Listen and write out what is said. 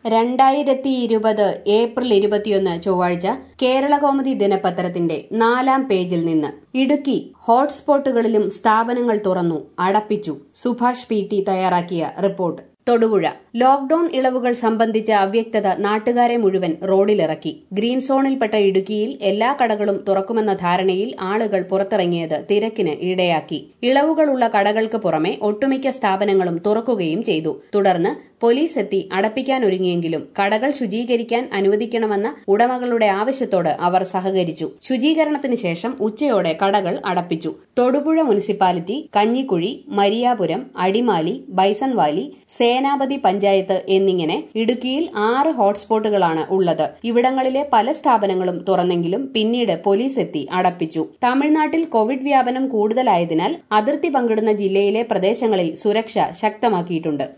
രണ്ടായിരത്തി ഇരുപത് ഏപ്രിൽ ഇരുപത്തിയൊന്ന് ചൊവ്വാഴ്ച കേരളകൗമുദി ദിനപത്രത്തിന്റെ നാലാം പേജിൽ നിന്ന് ഇടുക്കി ഹോട്ട്സ്പോട്ടുകളിലും സ്ഥാപനങ്ങൾ തുറന്നു അടപ്പിച്ചു സുഭാഷ് പി ടി തയ്യാറാക്കിയ റിപ്പോർട്ട് തൊടുപുഴ ലോക്ഡൌൺ ഇളവുകൾ സംബന്ധിച്ച അവ്യക്തത നാട്ടുകാരെ മുഴുവൻ റോഡിലിറക്കി ഗ്രീൻ സോണിൽപ്പെട്ട ഇടുക്കിയിൽ എല്ലാ കടകളും തുറക്കുമെന്ന ധാരണയിൽ ആളുകൾ പുറത്തിറങ്ങിയത് തിരക്കിന് ഇടയാക്കി ഇളവുകളുള്ള കടകൾക്ക് പുറമെ ഒട്ടുമിക്ക സ്ഥാപനങ്ങളും തുറക്കുകയും ചെയ്തു തുടർന്ന് പോലീസ് എത്തി അടപ്പിക്കാനൊരുങ്ങിയെങ്കിലും കടകൾ ശുചീകരിക്കാൻ അനുവദിക്കണമെന്ന ഉടമകളുടെ ആവശ്യത്തോട് അവർ സഹകരിച്ചു ശുചീകരണത്തിന് ശേഷം ഉച്ചയോടെ കടകൾ അടപ്പിച്ചു Thodupuzha municipality Kanjikuzhi Mariyapuram Adimali Bison Valley Senapathi panchayat എന്നിങ്ങനെ ഇടുക്കിയിൽ ആറ് ഹോട്ട്സ്പോട്ടുകളാണ് ഉള്ളത് ഇവിടങ്ങളിലെ പല സ്ഥാപനങ്ങളും തുറന്നെങ്കിലും പിന്നീട് പോലീസ് എത്തി അടപ്പിച്ചു തമിഴ്നാട്ടിൽ കോവിഡ് വ്യാപനം കൂടുതലായതിനാൽ അതിർത്തി പങ്കിടുന്ന ജില്ലയിലെ പ്രദേശങ്ങളിൽ സുരക്ഷ ശക്തമാക്കിയിട്ടുണ്ട്